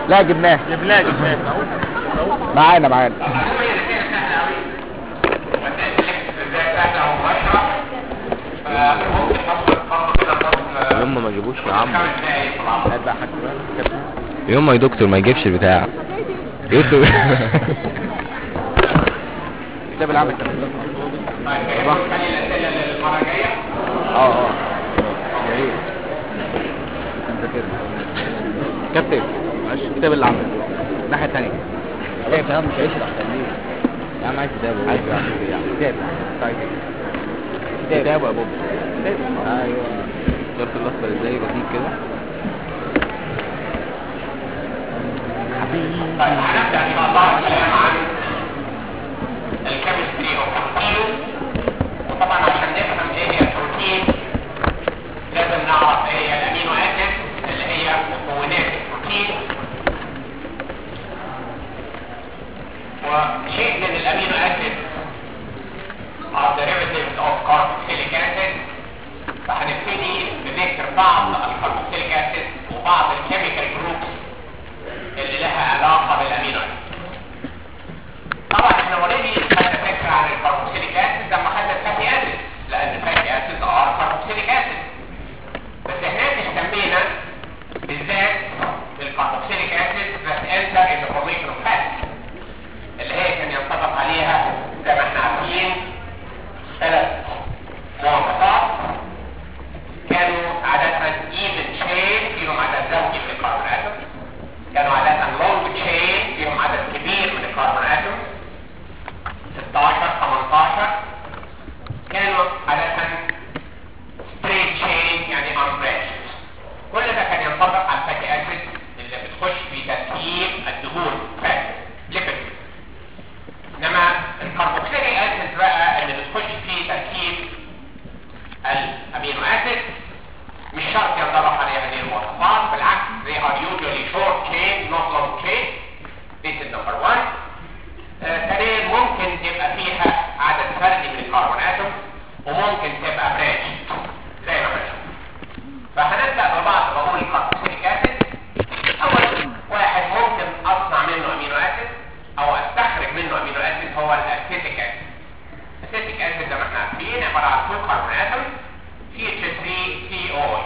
لا جبناه جبناه جبناه معانا معانا يوم ما جيبوش يا عم هات بقى حاجة بقى. كابتن. يوم ما يا دكتور ما يجيبش البتاع يكتب كتاب العمل اه اه يا ريت انت كده كابتن معلش كتاب اللي عمل الناحية التانية كتاب كلام مش هيشرح خليه يا عم عايز كتاب عايز كتاب طيب كتاب يا بابا كتاب ايوه شفت الاصفر ازاي بسيط كده هنبدأ إن شاء الله الكلام عن الكيمستري أو البروتين وطبعا عشان نفهم إيه هي البروتين لازم نعرف إيه هي الأمينو أسيد اللي هي مكونات البروتين وشيء من الأمينو أسيد are derivatives of carboxylic acid فهنبتدي بذكر بعض الكربوكسيليك أسيد وبعض الكيميكال جروبس اللي لها علاقة بالامينو اسيد طبعا احنا اوريدي خدنا فكرة عن الكربوكسيليك اسيد لما خدنا الفاتي اسيد لان الفاتي اسيد اه كربوكسيليك اسيد بس هناك اهتمينا بالذات بالكربوكسيليك اسيد that enter in the formation of fat اللي هي كان ينطبق عليها زي ما احنا عارفين ثلاث مواصفات كانوا عادة even chain فيهم عدد زوجي من الكربون اتوم كانوا عادة لونج تشين فيهم عدد كبير من الكربون اتوم 16 18 كانوا عادة ستريت تشين يعني unbranched كل ده كان ينطبق على الفاتي اسيد اللي بتخش في تركيب الدهون فات ليبيد انما الكربوكسيليك اسيد بقى اللي بتخش في تركيب الامينو اسيد مش شرط ينطبق عليها هذه المواصفات بالعكس they are usually short chain not long chain this is number one آه، ثانيا ممكن تبقى فيها عدد فردي من الكربون اتوم وممكن تبقى برانش زي ما هنشوف فهنبدا ببعض بقول الكربوكسيليك اسيد اول واحد ممكن اصنع منه امينو اسيد او استخرج منه امينو اسيد هو الاسيتيك اسيد الاسيتيك اسيد زي ما احنا عارفين عباره عن تو كربون اتوم CH3COH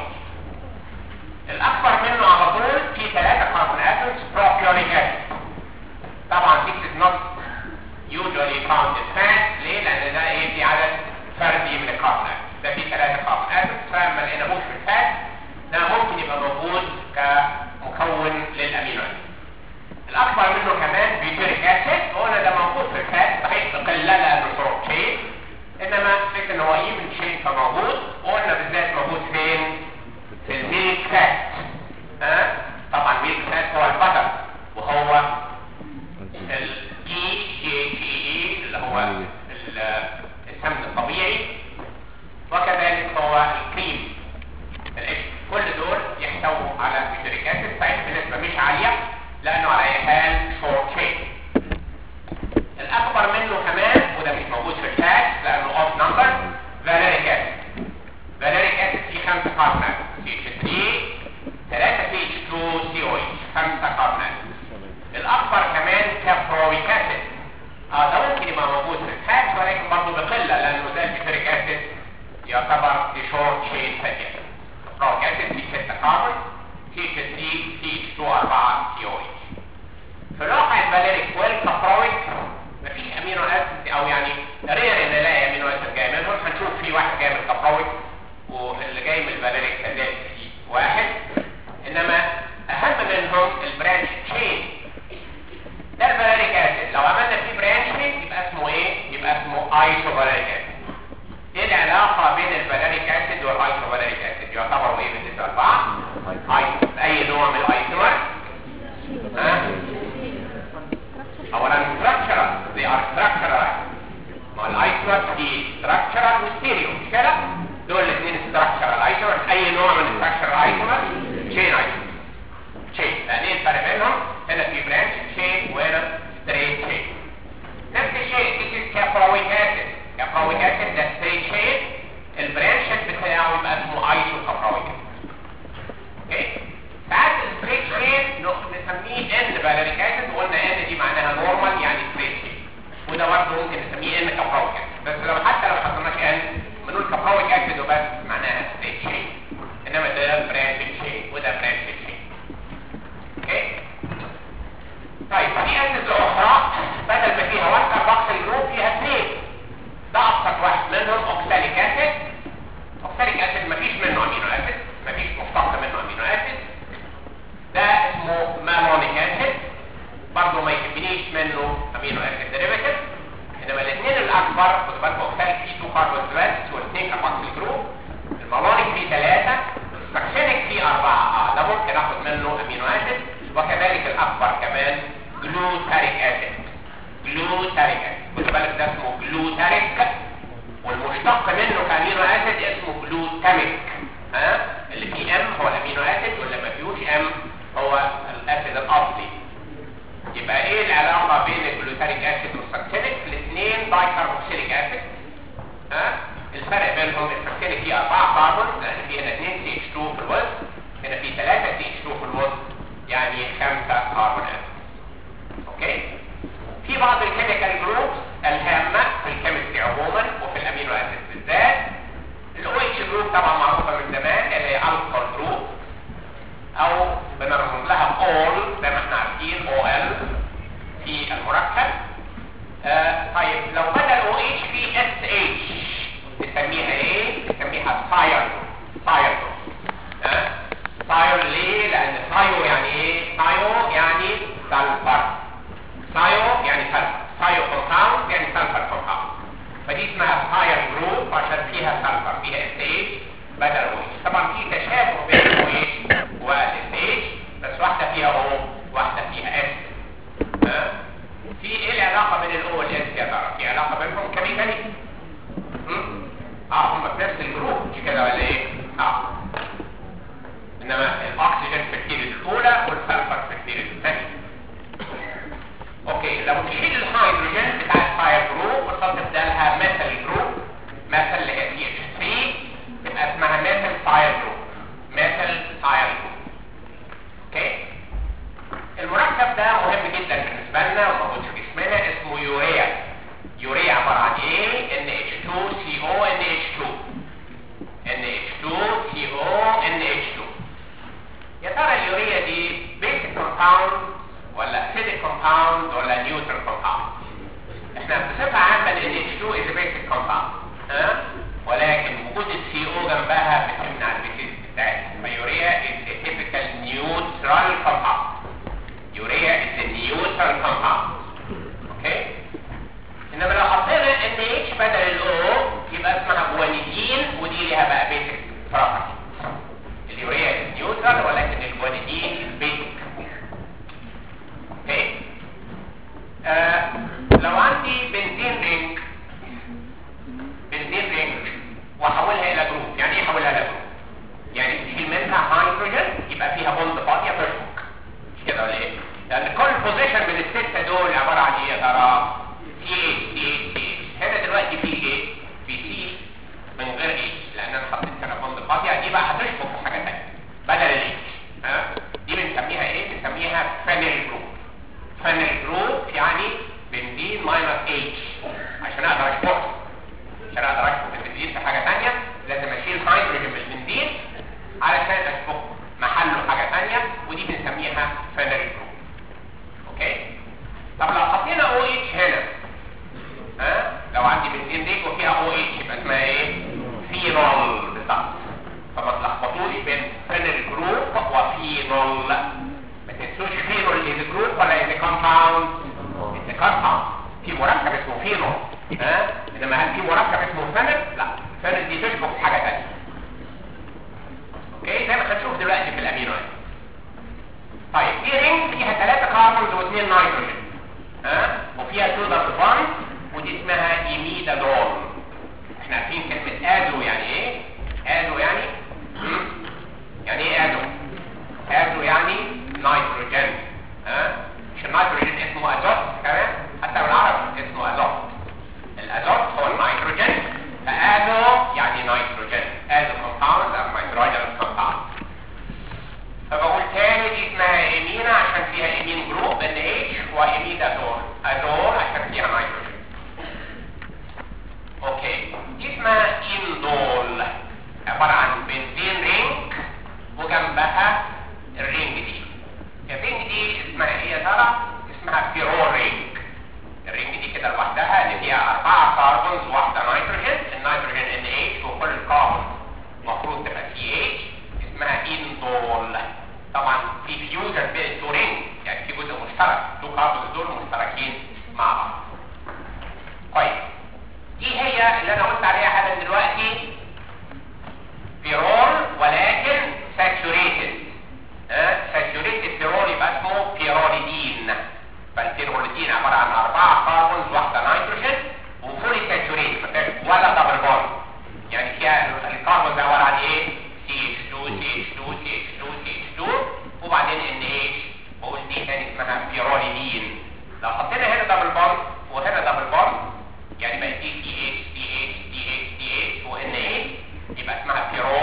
الأكبر منه على طول في ثلاثة كربون اتومز بروبيونيك اسيد طبعا this is not usually found in fat ليه؟ لأن ده ايه في عدد فردي من الكربون اتومز ده في ثلاثة كربون اتومز فما لقيناهوش في الفات ده ممكن يبقى موجود كمكون للأمينو اسيد الأكبر منه كمان بيوتريك اسيد قلنا ده موجود في الفات صحيح بقلة لأنه شورت تشين انما فكرة ان هو ايفن تشين فموجود قلنا بالذات موجود فين في الميلك فات ها طبعا ميلك فات هو البتر وهو الجي جي جي اي اللي هو ال- السمن الطبيعي وكذلك هو الكريم القشر كل دول يحتووا على بيوتريك اسيد صحيح بنسبة مش عالية لانه على اي حال شورت تشين الاكبر منه كمان وده مش موجود في الفات لانه اوف نمبر فاليريك اسيد فاليريك اسيد فيه خمسه كاربونات سي اتش 3 3 سي اتش 2 سي او اتش خمسه كاربونات الاكبر كمان كابرويك اسيد اه ده ممكن يبقى موجود في الفات ولكن برضه بقله لانه ده الفيتريك اسيد يعتبر في شورت شين فاتي اسيد كابرويك اسيد فيه 6 كاربون سي اتش 3 سي اتش 2 4 سي او اتش في الواقع الفاليريك والكابرويك مفيش امينو اسيد او يعني رير ان نلاقي امينو اسيد جاي منهم هنشوف في واحد جاي من الكابرويك واللي جاي من الفاليريك كذلك في واحد كاربون لان في هنا 2 سي اتش 2 في الوسط هنا في 3 سي اتش 2 في الوسط يعني 5 كاربون اتوم اوكي في بعض الكيميكال جروبس الهامه في الكيمستري عموما وفي الامينو اسيد بالذات الاو اتش جروب طبعا معروفه من زمان اللي هي الكول جروب او بنرمز لها اول زي ما احنا عارفين او ال في المركب آه طيب لو بدل او اتش في اس اتش نسميها ايه؟ نسميها ساير ساير ها ساير ليه؟ لان سايو يعني ايه؟ سايو يعني سلفر سايو يعني سلفر سايو كومباوند يعني سلفر كومباوند فدي اسمها ساير جروب عشان فيها سلفر فيها اس اتش بدل او اتش طبعا في تشابه بين الاو اتش والاس اتش بس واحده فيها او واحده فيها اس ها في ايه العلاقه بين الاو والاس يا ترى؟ في علاقه بينهم كيميكالي؟ هم؟ اه هم في نفس الجروب مش كده ولا ايه؟ اه انما الاكسجين في الكيلو الاولى والسلفر في الكيلو الثانيه اوكي لو نشيل الهيدروجين بتاع الفاير جروب ونحط بدالها ميثل جروب ميثل اللي هي سي اتش 3 تبقى اسمها ميثل فاير جروب ميثل فاير جروب اوكي المركب ده مهم جدا بالنسبه لنا وموجود في جسمنا اسمه يوريا يوريا عباره عن ايه NH2CO NH2 NH2CO NH2 يا ترى اليوريا دي بيسك كومباوند ولا اسيدك كومباوند ولا نيوترال كومباوند احنا بصفه عامه ال NH2 is a basic compound ها ولكن وجود ال CO جنبها بتمنع البيسيس بتاعتها فيوريا is a typical neutral compound يوريا is a neutral compound اوكي انما لو حطينا NH بدل الاو يبقى اسمها جوانيدين ودي ليها بقى بيسك بروبرتي اليوريا is neutral ولكن الجوانيدين is basic اوكي آه لو عندي بنزين رينج بنزين رينج واحولها الى جروب يعني ايه احولها الى جروب يعني تشيل منها هيدروجين يبقى فيها بوند فاضيه تشبك مش كده ولا ايه لان كل بوزيشن من السته دول عباره عن ايه يا ترى سي اتش سي اتش سي اتش هنا دلوقتي في ايه في سي من غير اتش لان انا حطيت هنا بوند فاضيه دي بقى هتشبك في حاجه ثانيه بدل الاتش ها دي بنسميها ايه بنسميها فاميلي جروب فاميلي جروب يعني بنزين ماينس اتش عشان اقدر اشبكه عشان اقدر اشبك البنزين في حاجه ثانيه لازم اشيل هيدروجين من البنزين علشان اشبكه محله حاجه ثانيه ودي بنسميها فاميلي جروب اوكي طب لو حطينا او اتش هنا ها لو عندي بنزين ريج وفيها او اتش يبقى اسمها ايه فينول بالظبط فما تلخبطوش بين فينول جروب وفينول ما تنسوش فينول از جروب ولا از كومباوند از كومباوند في مركب اسمه فينول ها انما هل في مركب اسمه فينول لا فينول دي تشبك في حاجه ثانيه اوكي زي ما هنشوف دلوقتي في الامينو اسيد طيب في رينج فيها ثلاثة كاربونز واثنين نيتروجين ها وفيها تو دبل بوند ودي اسمها ايميدادون احنا عارفين كلمة ازو يعني ايه ازو يعني مم؟ يعني ايه ازو ازو يعني نيتروجين ها مش النيتروجين اسمه ازوت كمان حتى بالعربي اسمه ازوت الازوت هو النيتروجين فازو يعني نيتروجين ازو كومباوند او نيتروجين كومباوند فبقول تاني دي اسمها ايمينا عشان فيها ايمين جروب ان اتش وايميدازول ازول عشان فيها نيتروجين اوكي دي اسمها اندول عبارة عن بنزين رينج وجنبها الرينج دي الرينج دي اسمها ايه يا ترى؟ اسمها بيرول رينج الرينج دي كده لوحدها اللي فيها اربعة كاربونز واحدة نيتروجين النيتروجين ان اتش وكل الكاربونز المفروض تبقى سي اتش اسمها اندول طبعا في فيوجن بين الدورين يعني في جزء مشترك تو كاربونز دول مشتركين مع بعض طيب دي هي اللي انا قلت عليها حالا دلوقتي بيرول ولكن ساتوريتد ساتوريتد بيرول يبقى اسمه بيروليدين فالبيروليدين عباره عن اربعه كاربونز واحده نيتروجين وفولي ساتوريت ولا دبل بوند يعني فيها الكاربونز عباره عن ايه CH2 CH2 CH2 CH2 وبعدين NH بقول دي تاني اسمها بيروليدين لو حطينا هنا دبل بوند وهنا دبل بوند يعني بقى دي CH CH CH CH و NH يبقى اسمها بيرول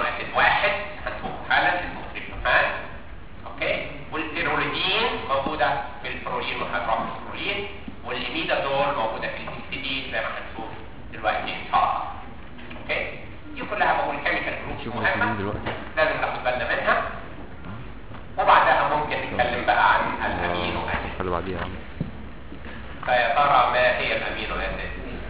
اسيد واحد هنشوفه حالا اسمه تريبتوفان اوكي والبيروليدين موجوده في البرولين وهيدروكسي البرولين والاميدازول موجوده في الهيستidine زي ما هنشوف دلوقتي ان شاء الله اوكي دي كلها بقول كيميكال جروبس شوف مهمه الهيستidine دلوقتي. لازم ناخد بالنا منها وبعدها ممكن نتكلم بقى عن الامينو اسيد اللي بعديها يا عم فيا ترى ما هي الامينو اسيد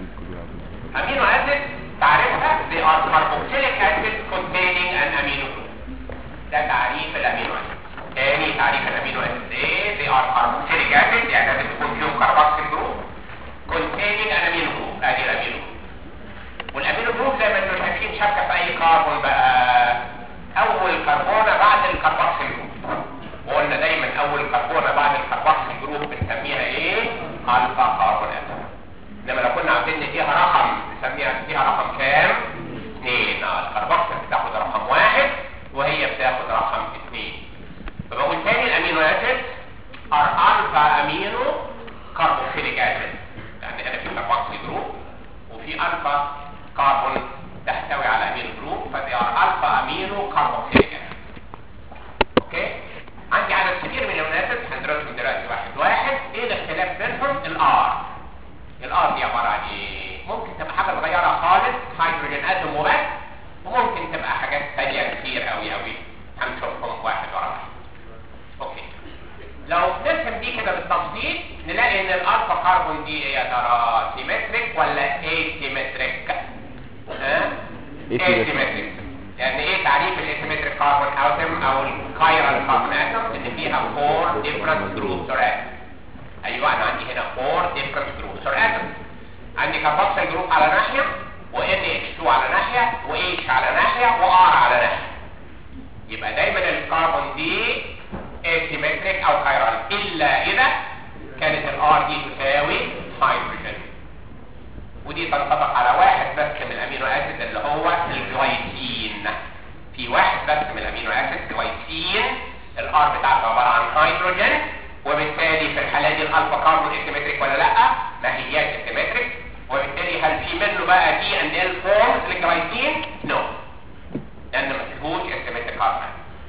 امينو اسيد تعرفها they are carboxylic acid containing an amino group ده تعريف الامينو اسيد تاني تعريف الامينو اسيد ايه they are carboxylic acid يعني لازم تكون فيهم كربوكسيل جروب containing an amino group ادي الامينو جروب والامينو جروب زي ما انتم شايفين شبكه في اي كربون بقى اول كربونه بعد الكربوكسيل جروب وقلنا دايما اول كربونه بعد الكربوكسيل جروب بنسميها ايه الفا كربون اتوم انما لو كنا عاوزين نديها رقم نسميها نديها رقم كام؟ اثنين اه الكربوكسيل بتاخد رقم واحد وهي بتاخد رقم اثنين فبقول تاني الامينو اسيد ار الفا امينو كاربوكسيليك اسيد يعني هنا في كربوكسيل جروب وفي الفا كربون تحتوي على امينو جروب فدي ار الفا امينو كاربوكسيليك اسيد اوكي عندي عدد كبير من الامينو اسيد هندرسهم دلوقتي واحد واحد ايه الاختلاف بينهم الار الار دي عباره عن ايه ممكن تبقى حاجه صغيره خالص هيدروجين اتوم وبس وممكن تبقى حاجات ثانيه كتير قوي قوي هنشوفهم واحد ورا واحد اوكي لو نرسم دي كده بالتفصيل نلاقي ان الالفا كربون دي يا ترى سيمتريك ولا ايسيمتريك ها Asymmetric. ايسيمتريك يعني ايه تعريف الايسيمتريك كربون اتوم او الكايرال كربون اتوم ان فيها فور ديفرنت جروبس اور اتوم ايوه انا عندي هنا فور ديفرنت جروبس اور اتوم عندي كاربوكسيل جروب على ناحيه و NH2 على ناحيه و H على ناحيه و R على ناحيه يبقى دايما الكربون دي asymmetric او كايرال الا اذا كانت الار دي تساوي هيدروجين ودي تنطبق على واحد بس من الامينو اسيد اللي هو الجلايسين في واحد بس من الامينو اسيد جلايسين الار بتاعته عباره عن هيدروجين وبالتالي في الحاله دي الالفا كاربون اسيمتريك ولا لا ما هياش اسيمتريك وبالتالي هل في منه بقى دي اند ال فورمز للجلايسين نو لان ما فيهوش اسيمتريك كاربون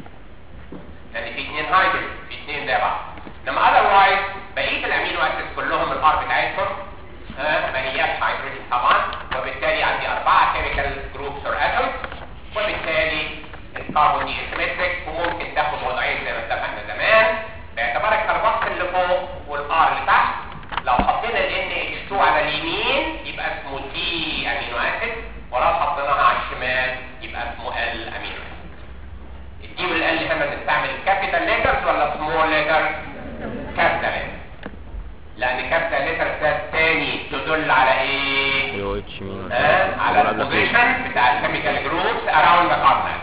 لان في اثنين هيدروجين في اثنين زي بعض انما اذروايز بقيه الامينو اسيد كلهم الار بتاعتهم آه، ما هياش هيدروجين طبعا وبالتالي عندي اربعه كيميكال جروبس اور اتومز وبالتالي الكربون دي اسيمتريك وممكن تاخد وضعين زي ما اتفقنا زمان باعتبار الكربوكسيل اللي فوق والار اللي تحت لو حطينا ال NH2 على اليمين يبقى اسمه دي امينو اسيد ولو حطيناها على الشمال يبقى اسمه ال امينو اسيد الدي والال هنا بنستعمل كابيتال ليترز ولا سمول ليترز كابيتال ليترز لان كابيتال ليترز ده الثاني تدل على ايه اللي هو اتش مين آه، على البوزيشن بتاع الكيميكال جروبس اراوند ذا كاربون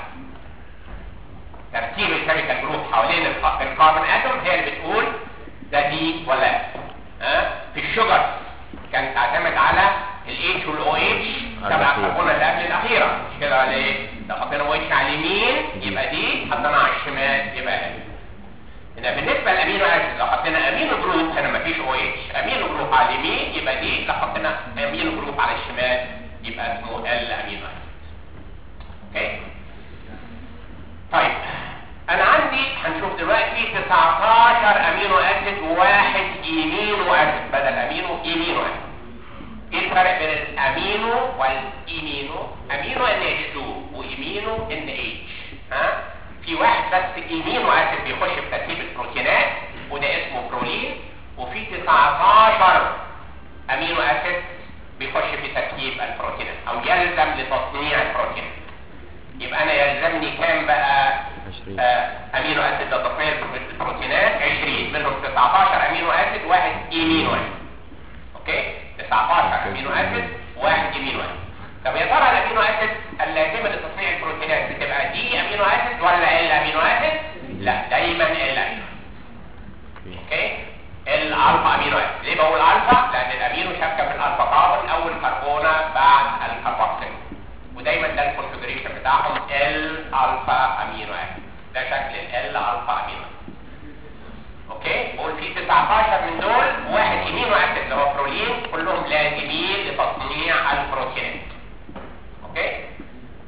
ترتيب الكيميكال جروب حوالين الك- الكربون اتوم هي اللي بتقول ده دي ولا لا ها في الشجر كانت تعتمد على الاتش والاو اتش تبع الأخير. الكربونه اللي قبل الاخيره مش كده ولا ايه؟ لو حطينا او اتش على اليمين يبقى دي حطينا على الشمال يبقى ال هنا بالنسبه للامينو اسيد لو حطينا امينو جروب هنا مفيش او اتش امينو جروب على اليمين يبقى دي لو حطينا امينو جروب على الشمال يبقى اسمه ال امينو اسيد اوكي طيب انا عندي هنشوف دلوقتي 19 امينو اسيد وواحد ايمينو اسيد بدل امينو ايمينو اسيد ايه الفرق بين الامينو والايمينو امينو ان اتش 2 وايمينو ان اتش ها في واحد بس ايمينو اسيد بيخش في تركيب البروتينات وده اسمه برولين وفي 19 امينو اسيد بيخش في تركيب البروتينات او يلزم لتصنيع البروتين يبقى انا يلزمني كام بقى 20 آه امينو اسيد لتصنيع البروتينات 20 منهم 19 امينو اسيد واحد ايمينو اسيد اوكي 19 امينو اسيد واحد امينو اسيد طب يا ترى الامينو اسيد اللازمه لتصنيع البروتينات بتبقى دي امينو اسيد ولا ال امينو اسيد لا دايما ال امينو اوكي الالفا امينو اسيد ليه بقول الفا لان الامينو شبكه في الالفا كاربون اول كربونه بعد الكربوكسيل ودايما ده الكونفجريشن بتاعهم ال الفا امينو اسيد ده شكل ال الفا امينو اسيد اوكي بقول في 19 من دول واحد امينو اسيد اللي هو برولين كلهم لازمين لتصنيع البروتينات اوكي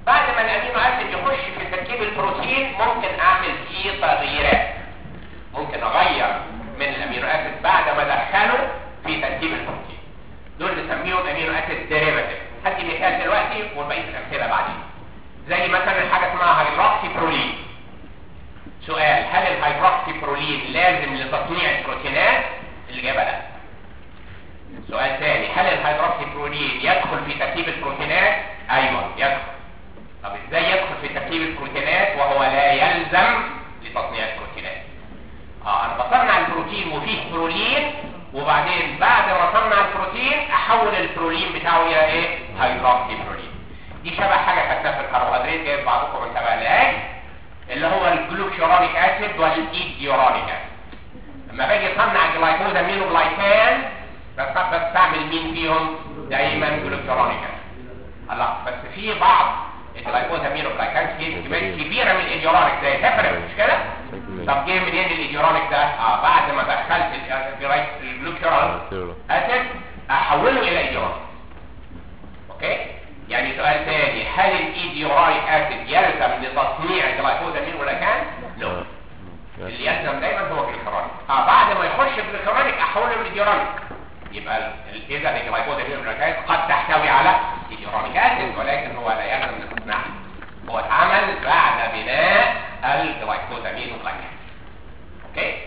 بعد ما الامينو اسيد يخش في تركيب البروتين ممكن اعمل فيه تغييرات ممكن اغير من الامينو اسيد بعد ما ادخله في تركيب البروتين دول نسميهم امينو اسيد ديريفاتيف هدي مثال دلوقتي وبقيه الامثله بعدين زي مثلا حاجه اسمها هيدروكسي برولين سؤال هل الهيدروكسي برولين لازم لتصنيع البروتينات الاجابه لا سؤال ثاني هل الهيدروكسي برولين يدخل في تركيب البروتينات ايوه يدخل طب ازاي يدخل في تركيب البروتينات وهو لا يلزم لتصنيع البروتينات اه انا بصنع البروتين وفيه برولين وبعدين بعد ما اصنع البروتين احول البرولين بتاعه الى ايه هيدروكسي برولين دي شبه حاجه خدناها في الكربوهيدرات جايز بعضكم ما انتبهلهاش اللي هو الجلوكيورونيك اسيد والايديورونيك اسيد لما باجي اصنع جلايكوز امينو جلايكان بس بستعمل مين فيهم دايما جلوكيورونيك اسيد الله بس في بعض الجلايكوز امينو جلايكان كميات كبيره من الايديورونيك زي هيبرين مش كده طب جه منين الايديورونيك ده اه بعد ما دخلت الجلوكيورون اسيد احوله الى ايديورونيك اوكي يعني سؤال ثاني هل الايديورونيك اسيد يلزم لتصنيع الجلايكوز امينو جلايكان لا اللي يلزم دايما هو الجلوكيورونيك اه بعد ما يخش الجلوكيورونيك احوله للايديورونيك يبقى ال- اذا الجلايكوز امينو جلايكان قد تحتوي على ايديورونيك اسيد ولكن هو لا يلزم لتصنيعها هو اتعمل بعد بناء الجلايكوز امينو جلايكان اوكي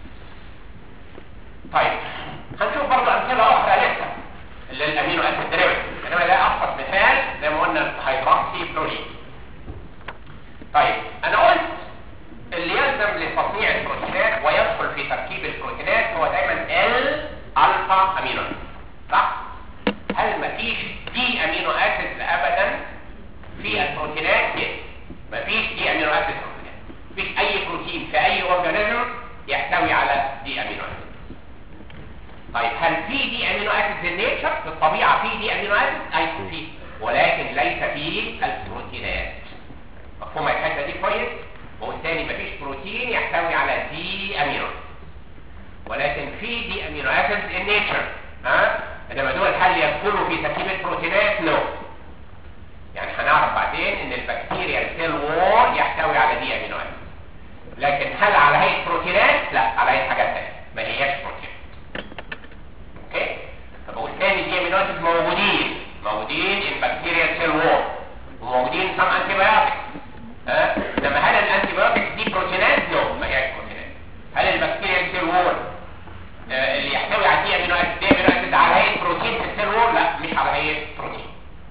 طيب هنشوف برضه امثله اخرى لسه للامينو اسيد ديريفيتيف انما ده ابسط مثال زي ما قلنا الهيدروكسي برولين طيب انا قلت اللي يلزم لتصنيع البروتينات ويدخل في تركيب البروتينات هو دايما ال الفا امينو أسيد. صح هل مفيش دي امينو اسيد ابدا في البروتينات يس مفيش دي امينو اسيد في البروتينات مفيش اي بروتين في اي اورجانيزم يحتوي على دي امينو اسيد طيب هل في دي امينو اسيد في النيتشر في الطبيعه في دي امينو اسيد اي في ولكن ليس في البروتينات مفهوم الحته دي كويس والتاني مفيش بروتين يحتوي على دي امينو ولكن في دي امينو اسيد ان نيتشر ها انما دول هل يدخلوا في تركيب البروتينات نو يعني هنعرف بعدين ان البكتيريا سيل وول يحتوي على دي امينو اسيد لكن هل على هيئه بروتينات لا على هيئه حاجات ثانيه ما هياش بروتين اوكي فبقول تاني دي امينو اسيد موجودين موجودين البكتيريا سيل وول وموجودين سم انتي بايوتكس ها انما هل الانتي بايوتكس دي بروتينات نو ما هياش بروتينات هل البكتيريا سيل وول آه، اللي يحتوي على دي امينو اسيد دي امينو اسيد على هيئه بروتين في السيل وول لا مش على هيئه بروتين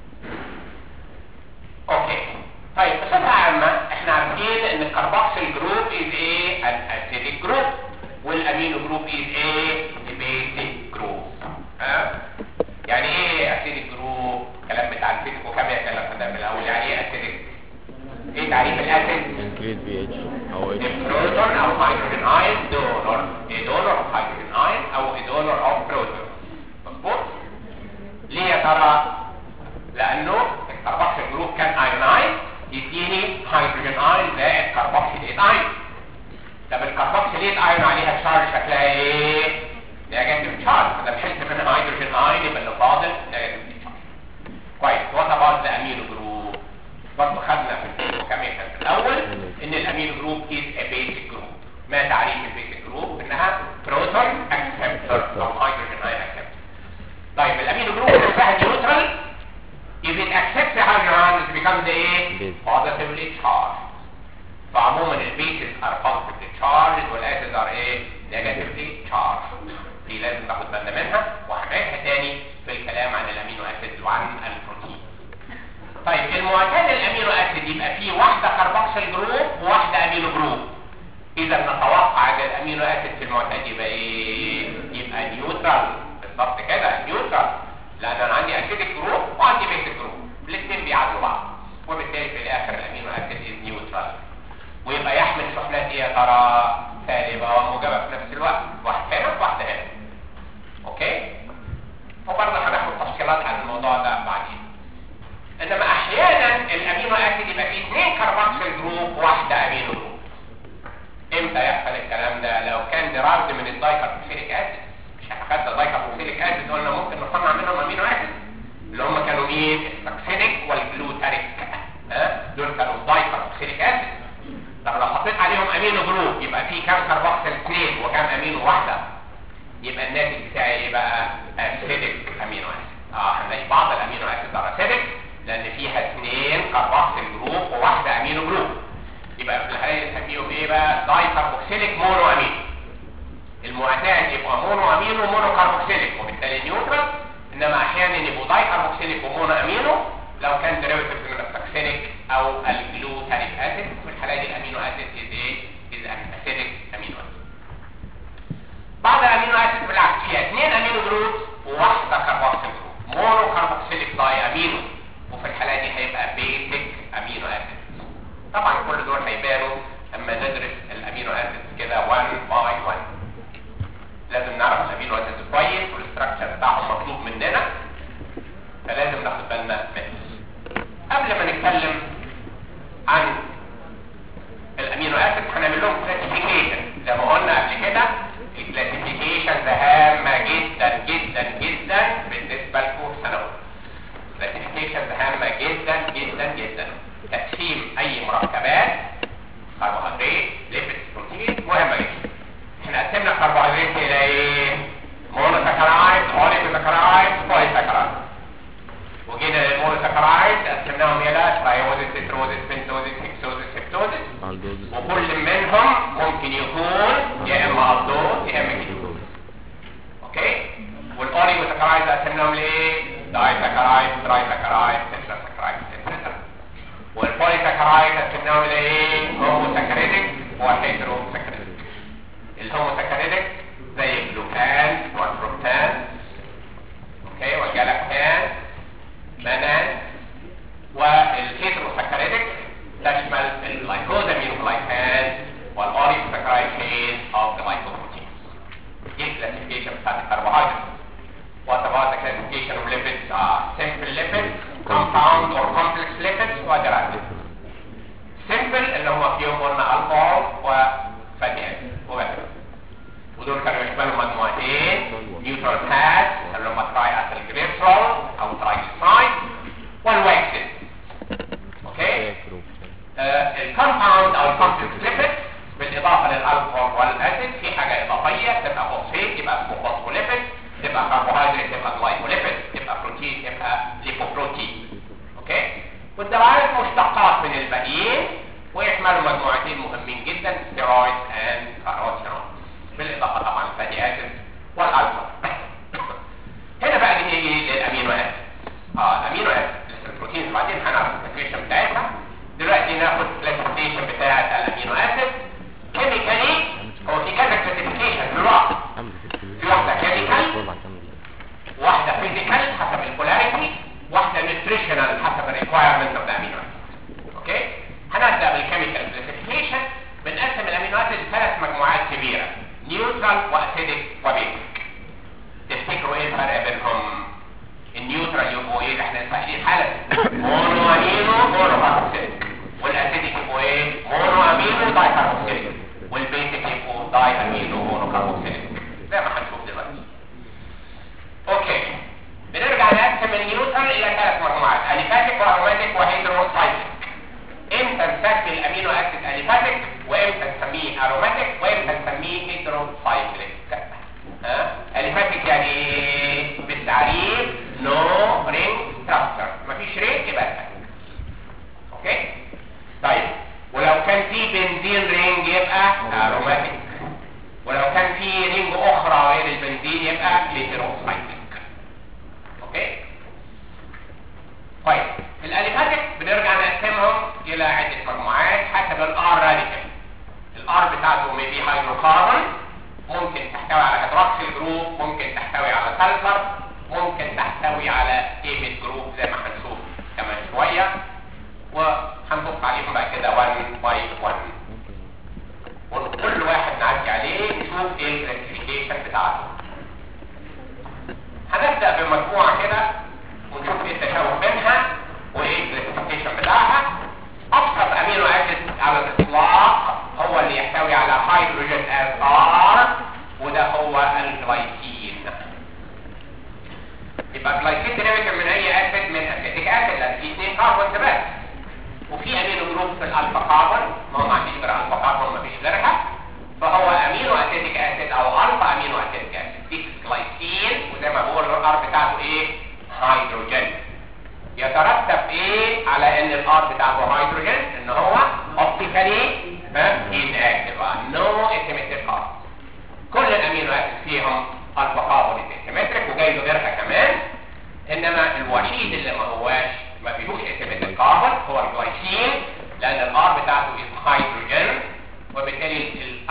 اوكي طيب بصفه عامه احنا عارفين ان الكربوكسيل جروب از ايه الاسيديك جروب والامينو جروب از ايه البيزيك جروب ها يعني ايه اسيديك جروب الكلام بتاع الفيزيك وكم كلام ده من الاول يعني ايه اسيديك ايه تعريف الاسيد increase pH او H البروتون او هيدروجين ايون دونر ايه دونر اوف هيدروجين ايون او ايه دونر اوف بروتون مظبوط ليه يا ترى لانه الكربوكسيل جروب كان ايونايز يديني هيدروجين ايون زائد كربوكسيليت ايون طب الكربوكسيليت ايون عليها تشارج شكلها ايه نيجاتيف تشارج فده شلت منها هيدروجين ايون يبقى اللي فاضل نيجاتيف تشارج كويس وات اباوت ذا امينو جروب برضه خدنا في الكيميكال في الاول ان الامينو جروب از ا بيسك جروب ما تعريف البيسك جروب انها بروتون اكسبتور او هيدروجين ايون اكسبتور طيب الامينو جروب نفسها نيوترال if it accepts the hydrogen it becomes a Base. positively charged فعموما البيسز are positively charged والاسيد are ايه negatively charged دي لازم تاخد بالنا منها وهنعيدها تاني في الكلام عن الامينو اسيد وعن البروتين طيب المعتاد الامينو اسيد يبقى فيه واحده كربوكسيل جروب وواحده امينو جروب اذا نتوقع ان الامينو اسيد في المعتاد يبقى ايه يبقى نيوترال بالظبط كده نيوترال لان انا عندي اسيدك جروب وعندي بيسك جروب الاثنين بيعادلوا بعض وبالتالي في الاخر الامينو اسيد از نيوترال ويبقى يحمل شحنات ايه يا ترى سالبه وموجبه في نفس الوقت واحده هنا وواحده هنا اوكي وبرضه هناخد تفصيلات عن الموضوع ده بعدين انما احيانا الامينو اسيد يبقى فيه اثنين كربوكسيل جروب واحده امينو جروب امتى يحصل الكلام ده لو كان ديرارد من الدايكاربوكسيليك اسيد مش احنا خدنا الدايكاربوكسيليك اسيد قلنا ممكن نصنع منهم امينو اسيد اللي هم كانوا مين السكسينيك والجلوتاريك ها امينو جروب يبقى في كام كربوكسيل اثنين وكام امينو واحده يبقى الناتج بتاعي ايه بقى اسيدك امينو اسيد اه هنلاقي بعض الامينو اسيد ار اسيدك لان فيها اثنين كربوكسيل جروب وواحده امينو جروب يبقى في الحاله دي نسميهم ايه بقى داي كربوكسيليك مونو امينو المعتاد يبقى مونو امينو مونو كربوكسيليك وبالتالي نيوترال انما احيانا يبقوا داي كربوكسيليك ومونو امينو لو كان ديريفيتيف من السكسينيك او الجلوتانيك اسيد في الحاله دي الامينو اسيد از ايه از ان اسيدك امينو اسيد بعض الامينو اسيد بالعكس فيها اثنين امينو جروب وواحده كربوكسيل جروب مونو كربوكسيليك داي امينو وفي الحاله دي هيبقى بيسك امينو اسيد طبعا كل دول هيبانوا لما ندرس الامينو اسيد كده 1 باي 1 لازم نعرف الامينو اسيد كويس والاستراكشر بتاعهم مطلوب مننا فلازم ناخد بالنا منه قبل ما نتكلم عن الامينو اسيد هنعمل لهم كلاسيفيكيشن زي ما قلنا قبل كده الكلاسيفيكيشن هامه جدا جدا جدا بالنسبه لكم في سنه اولى كلاسيفيكيشن هامه جدا جدا جدا تقسيم اي مركبات كربوهيدرات ليبيد بروتين مهمه جدا احنا قسمنا الكربوهيدرات الى ايه مونوساكرايد اوليجوساكرايد بوليساكرايد وجينا للمونوساكرايد قسمناهم الى ترايوزيس تتروزيس بنتوزيس هكسوزيس هكتوزيس الدوز وكل منهم ممكن يكون يا اما الدوز يا اما كيتوز اوكي والاوليجوساكرايد قسمناهم لايه دايساكرايد ترايساكرايد تتراساكرايد etc والبوليساكرايد قسمناهم لايه هوموساكريدك وهيتروساكريدك الهوموساكريدك زي الجلوكان والفركتان اوكي والجلاكتان منان والهيدروساكريدك تشمل الجلايكوزامينوجلايكان والاوريوساكرايد chain of glycoproteins دي الكلاسيفيكيشن بتاعت الكربوهيدرات What about the classification of lipids? Uh, simple lipids, compound or complex lipids, وderived simple اللي هم فيهم قلنا الكحول وفاتي اسيد وبس ودول كانوا يشملوا مجموعتين نيوترال فات اللي هم تراي اسيل جليسرول او ترايجليسرايد والواكسين اوكي الكومباوند او الكومبلكس ليبيد بالاضافه للالكحول والاسيد في حاجه اضافيه تبقى فوسفيت يبقى اسمه فوسفوليبيد تبقى كربوهيدرات تبقى جلايكوليبيد تبقى بروتين تبقى ليبوبروتين اوكي والدرائب مشتقات من الباقيين ويحملوا مجموعتين مهمين جدا ستيرويد اند كاروتينويد بالاضافه طبعا الفاتي اسيد والالكحول هنا بقى نيجي للامينو اسيد اه الامينو اسيد لسه البروتين بعدين هنعرف الكلاسيفيكيشن بتاعتها دلوقتي ناخد الكلاسيفيكيشن بتاعه الامينو اسيد كيميكالي هو في كذا كلاسيفيكيشن في الوقت في واحده كيميكال واحده فيزيكال حسب البولاريتي واحده نيوتريشنال حسب الريكوايرمنت اوف الامينو اسيد اوكي هنبدا بالكيميكال كلاسيفيكيشن بنقسم الامينو اسيد لثلاث مجموعات كبيره نيوترال واسيدك وبيزك تفتكروا ايه الفرق بينهم النيوترال يبقوا ايه احنا سائلين حاله مونو امينو مونو كاربوكسيليك والاسيدك يبقوا ايه مونو امينو داي كاربوكسيليك والبيزك يبقوا داي امينو مونو كاربوكسيليك زي ما هنشوف دلوقتي اوكي بنرجع نقسم النيوترال الى ثلاث مجموعات اليفاتيك واروماتيك وهيدروسايكليك امتى نسمي الامينو اسيد اليفاتيك وامتى نسميه اروماتيك وامتى نسميه هيدروسايكليك ها اليفاتيك يعني ايه بالتعريف نو رينج ستراكشر مفيش رينج يبقى اسيد اوكي طيب ولو كان في بنزين رينج يبقى اروماتيك ولو كان في رينج اخرى غير البنزين يبقى هيدروسايكليك اوكي طيب الاليفاتيك بنرجع نقسمهم الى عده مجموعات حسب الار راديكال الار بتاعته ميبي هيدروكاربون ممكن تحتوي على هيدروكسيل جروب ممكن تحتوي على سلفر ممكن تحتوي على ايميد جروب زي ما هنشوف كمان شويه وهنبص عليهم بعد كده 1 باي 1 وكل واحد نعدي عليه نشوف ايه الكلاسيفيكيشن بتاعته هنبدا بمجموعه كده ونشوف ايه التشابه بينها وايه الكلاسيفيكيشن بتاعها ابسط امينو اسيد على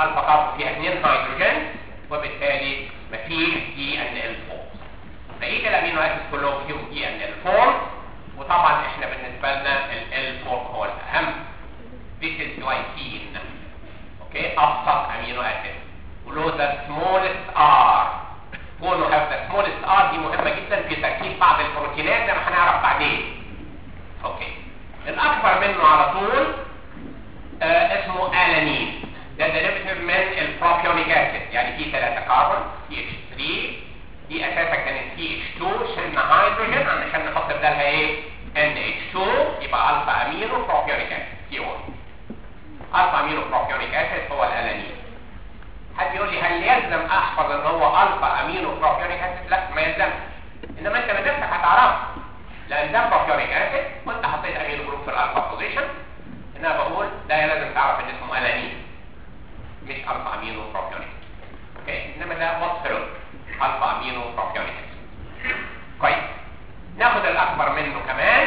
الفا كاربون فيها اثنين هيدروجين وبالتالي مفيش دي ان ال فورم بقيه الامينو اسيد كلهم فيهم دي ان ال فورم وطبعا احنا بالنسبه لنا ال ال فورم هو الاهم This is glycine اوكي ابسط امينو اسيد ولو ذا smallest R كونه have the smallest R دي مهمه جدا في تركيب بعض البروتينات زي ما هنعرف بعدين اوكي الاكبر منه على طول آه اسمه الانين ده ديريفيتيف من البروبيونيك اسيد يعني فيه ثلاثه كربون CH3 دي اساسا كانت CH2 شلنا هيدروجين علشان نحط بدالها ايه NH2 يبقى الفا امينو بروبيونيك اسيد CO الفا امينو بروبيونيك اسيد هو الالانين حد يقول لي هل يلزم احفظ ان هو الفا امينو بروبيونيك اسيد لا ما يلزمش انما انت من نفسك هتعرفه لان ده بروبيونيك اسيد وانت حطيت امينو جروب في الالفا بوزيشن انا بقول ده لازم تعرف ان اسمه الانين مش الفا امينو بروبيونيك اوكي انما ده وصف له الفا امينو بروبيونيك كويس ناخد الاكبر منه كمان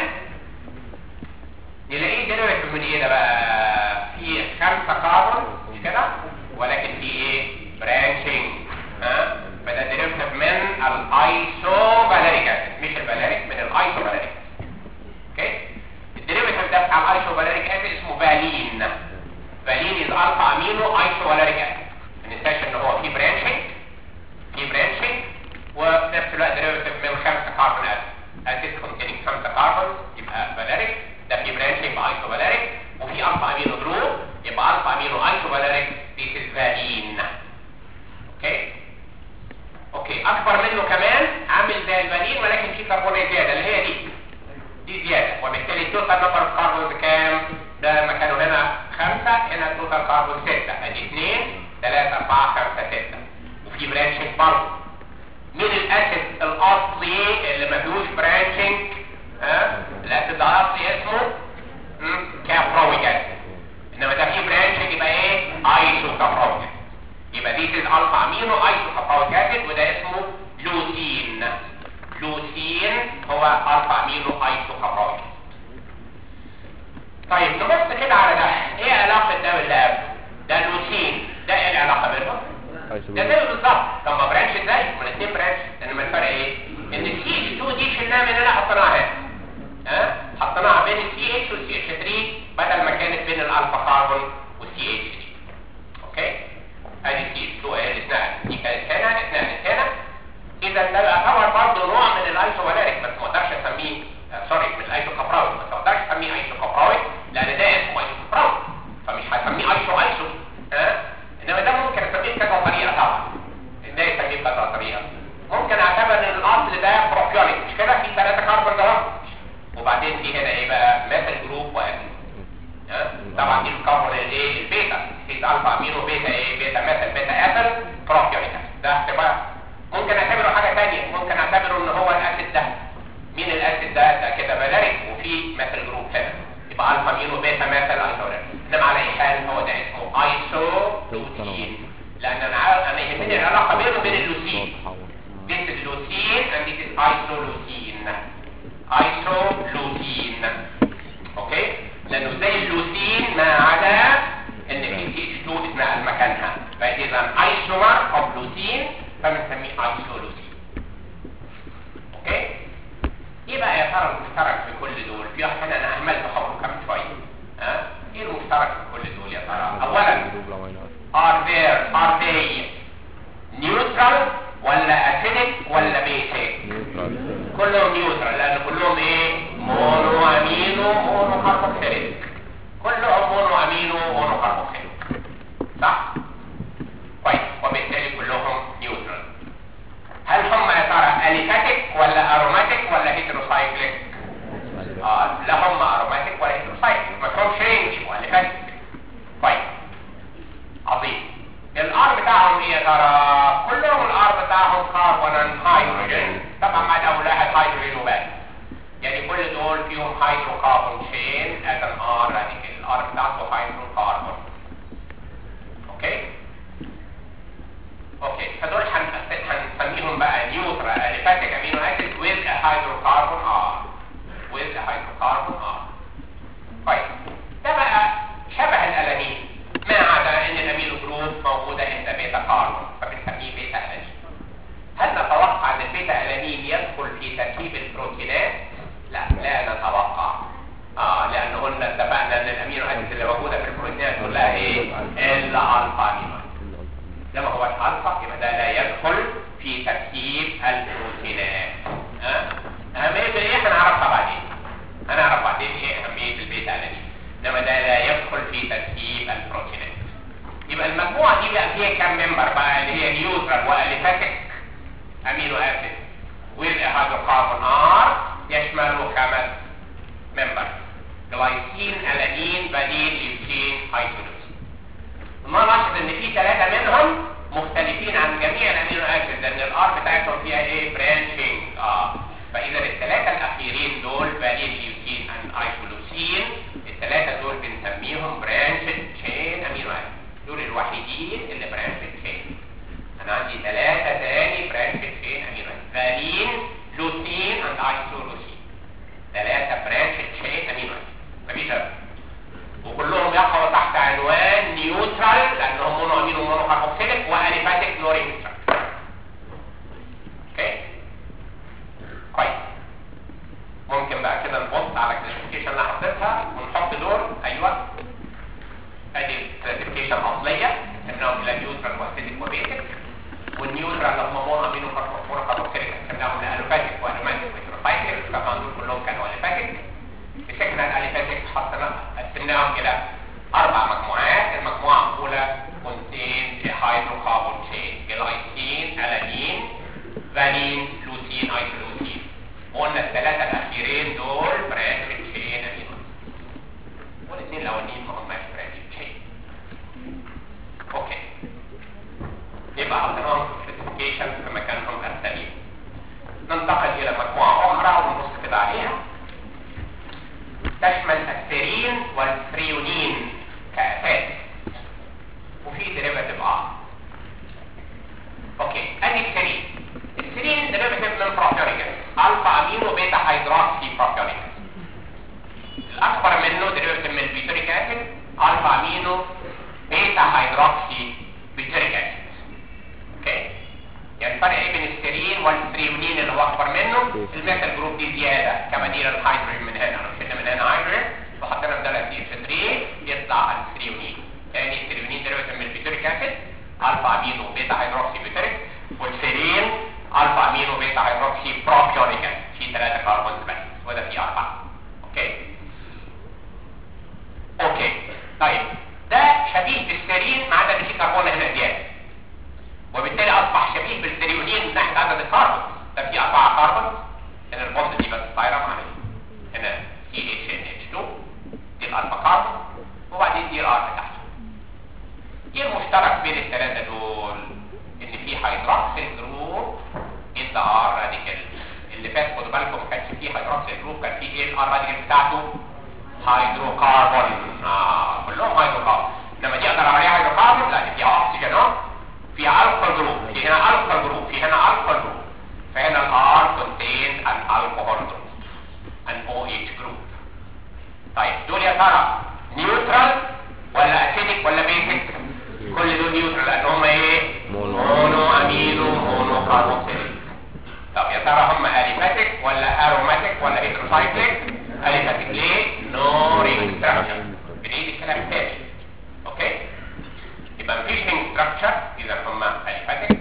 نلاقيه ديريفيتيف من ايه ده بقى في خمسه كاربون مش كده ولكن في ايه برانشنج ها فده ديريفيتيف من الايسوفاليريك اسيد مش الفاليريك من الايسوفاليريك اوكي الديريفيتيف ده بتاع الايسوفاليريك اسيد اسمه فالين فالين از الفا امينو ايسوفاليريك اسيد ما ننساش ان هو في برانشنج في برانشنج وفي نفس الوقت ديريفيتيف من خمسه كاربون اسيد اسيد containing خمسه كاربون يبقى فاليريك ده في برانشنج يبقى ايسوفاليريك وفي الفا امينو جروب يبقى الفا امينو ايسوفاليريك this is فالين اوكي اوكي اكبر منه كمان عامل زي الفالين ولكن في كربونات زياده اللي هي دي دي زياده وبالتالي التوتال نمبر اوف كاربون بكام ده مكانه هنا خمسة هنا التوتال كاربون ستة ادي اثنين ثلاثة أربعة خمسة ستة وفي برانشنج برضه مين الاسيد الاصلي اللي ما فيهوش برانشنج ها الاسيد الاصلي اسمه كابرويك اسيد انما ده فيه برانشنج يبقى ايه ايسو كابرويك يبقى دي الالفا امينو ايسو كابرويك اسيد وده اسمه لوسين لوسين هو الفا امينو ايسو كابرويك طيب نبص كده على ده ايه علاقه ده باللي قبله ده لوسين ده ايه العلاقه بينهم ده زي بالظبط طب ما برانش ازاي ما الاثنين برانش انما الفرق ايه ان السي اتش 2 دي شلناها من هنا حطيناها هنا ها حطيناها بين السي اتش والسي اتش 3 بدل ما كانت بين الالفا كاربون والسي اتش 3 اوكي ادي السي اتش 2 اهي اللي اتنقلت دي كانت هنا اتنقلت هنا اذا ده يعتبر برضه نوع من الايسوفاليريك بس ما اقدرش اسميه آه سوري من الايسوكابراويك بس ما اقدرش اسميه ايسوكابراويك لان ده اسمه ايسوكابراويك فمش هسميه ايسو ايسو ها انما ده ممكن اسميه بكذا طريقه طبعا ازاي اسميه بكذا طريقه ممكن اعتبر ان الاصل ده بروبيونيك مش كده في ثلاثه كربون ده وبعدين دي هنا ايه بقى ميثل جروب وامين ها طبعا دي الكربون الايه البيتا في الفا امينو بيتا ايه بيتا ميثل بيتا اثل بروبيونيك ده اختبار ممكن اعتبره حاجه ثانيه ممكن اعتبره ان هو الاسيد ده مين الاسيد ده ده كده فاليريك وفي ميثل جروب هنا يبقى الفا امينو بيتا ميثل ايسوليك انما على اي حال هو ده اسمه ايسو لوسين لان انا عارف انا يهمني العلاقه بينه وبين اللوسين This is leucine and this is isoleucine isoleucine اوكي لانه زي اللوسين ما عدا ان في سي اتش 2 اتنقل مكانها فاذا ايسومر اوف لوسين فبنسميه ايسولوسين اوكي ايه بقى يا ترى المشترك في كل دول في واحد انا اهملت خبره كمان شويه ها ايه المشترك في كل دول يا ترى اولا are there are they neutral ولا acidic ولا basic كلهم نيوترال لان كلهم ايه مونو امينو مونو كاربوكسيليك كلهم مونو امينو مونو كاربوكسيليك صح كويس وبالتالي كلهم نيوترال هل هم يا ترى اليفاتيك ولا اروماتيك ولا هيدروسايكليك اه لا هم اروماتيك ولا هيدروسايكليك ما فيهمش رينج واليفاتيك كويس عظيم الار بتاعهم ايه يا ترى كلهم الار بتاعهم كربون هيدروجين طبعا ما ده اول واحد هيدروجين وبس يعني كل دول فيهم هيدروكربون تشين از ان ار راديكال الار بتاعته هيدروكربون اوكي اوكي فدول هنقسم- هنسميهم بقى نيوترال اليفاتيك امينو اسيد with a hydrocarbon R with a hydrocarbon R كويس ده بقى شبه الالانين ما عدا ان الامينو جروب في تركيب البروتينات ها اهميه ايه هنعرفها بعدين هنعرف بعدين ايه اهميه البيتا الانين انما ده لا يدخل في تركيب البروتينات يبقى المجموعه دي بقى فيها كام ممبر بقى اللي هي نيوترال واليفاتيك امينو اسيد والهيدروكربون ار يشمل خمس ممبر جلايسين الانين فانيل ليوتين ايسولوسين نلاحظ ان في ثلاثه منهم مختلفين عن جميع الامينو اسيد لان الار بتاعتهم فيها ايه برانشنج اه فاذا الثلاثه الاخيرين دول فانيل ليوتين اند ايسولوسين الثلاثه دول بنسميهم برانشد تشين امينو اسيد دول الوحيدين اللي برانشد تشين انا عندي ثلاثه تاني برانشد تشين امينو اسيد فانين لوتين اند ايسولوسين ثلاثه برانشد تشين امينو اسيد مفيش غيرهم وكلهم يقعوا تحت عنوان نيوترال لانهم مونو امينو مونو كاربوكسيليك واليفاتيك كلورين ستراكشر اوكي كويس ممكن بقى كده نبص على الكلاسيفيكيشن اللي حطيتها ونحط دول ايوه ادي الكلاسيفيكيشن الاصليه انهم الى نيوترال واسيديك وبيتك والنيوترال اللي هم مونو امينو كاربوكسيليك سميناهم الالوفاتيك والوماتيك وتروفايتيك طبعا دول كلهم كانوا اليفاتيك مسكنا الاليفاتيك حطينا قسمناهم الى اربع مجموعات المجموعه الاولى كونتين هيدروكربون تشين جلايسين الانين فانين لوتين ايسولوتين قلنا الثلاثه الاخيرين دول برانش تشين امينو والاثنين الاولانيين ما هماش برانش تشين اوكي يبقى حطيناهم في الكلاسيفيكيشن في مكانهم السليم ننتقل الى مجموعه اخرى ونبص كده عليها تشمل السيرين والثريونين كأساس وفي ديريفاتيف ار اوكي ادي السيرين السيرين ديريفاتيف من بروبيونيك الفا امينو بيتا هيدروكسي بروبيونيك الاكبر منه ديريفاتيف من البيتوريك اسيد الفا امينو بيتا هيدروكسي بيتوريك اسيد اوكي يعني الفرق ايه بين السيرين والثريونين اللي هو اكبر منه الميتال جروب دي زياده كما دي الهيدروجين من هنا لو شلنا من هنا هيدروجين وحطينا بدالها سي اتش 3 يطلع الثريونين يعني الثريونين ديريفيتيف من البيتوريك اسيد الفا امينو بيتا هيدروكسي بيتوريك والسيرين الفا امينو بيتا هيدروكسي بروبيونيك اسيد في ثلاثه كربونز بس وده في اربعه اوكي اوكي طيب ده شبيه بالسيرين ما عدا ان في كربون هنا زياده وبالتالي اصبح شبيه بالثريونين من ناحيه عدد الكربون ده في اربعه كربون هنا البوند دي بس طايره معايا هنا سي اتش ان اتش 2 دي الالفا كربون وبعدين دي الار بتاعته ايه المشترك بين الثلاثه دول ان في هيدروكسيل جروب ان ذا ار راديكال اللي فات خدوا بالكم ما كانش فيه هيدروكسيل جروب كان فيه ايه الار راديكال بتاعته هيدروكربون اه كلهم هيدروكربون لما دي اقدر عليها هيدروكربون لا دي فيها اكسجين اهو فيها الفا جروب في هنا الفا جروب في هنا الفا جروب فهنا الار contain an alcohol group an OH group طيب دول يا ترى نيوترال ولا اسيديك ولا بيسك كل دول نيوترال لان هم ايه مونو. مونو امينو مونو كاربوكسيليك طب يا ترى هم اليفاتيك ولا اروماتيك ولا هيدروسايكليك اليفاتيك ليه نو رينج ستراكشر بنعيد الكلام تاني اوكي يبقى مفيش رينج ستراكشر اذا هم اليفاتيك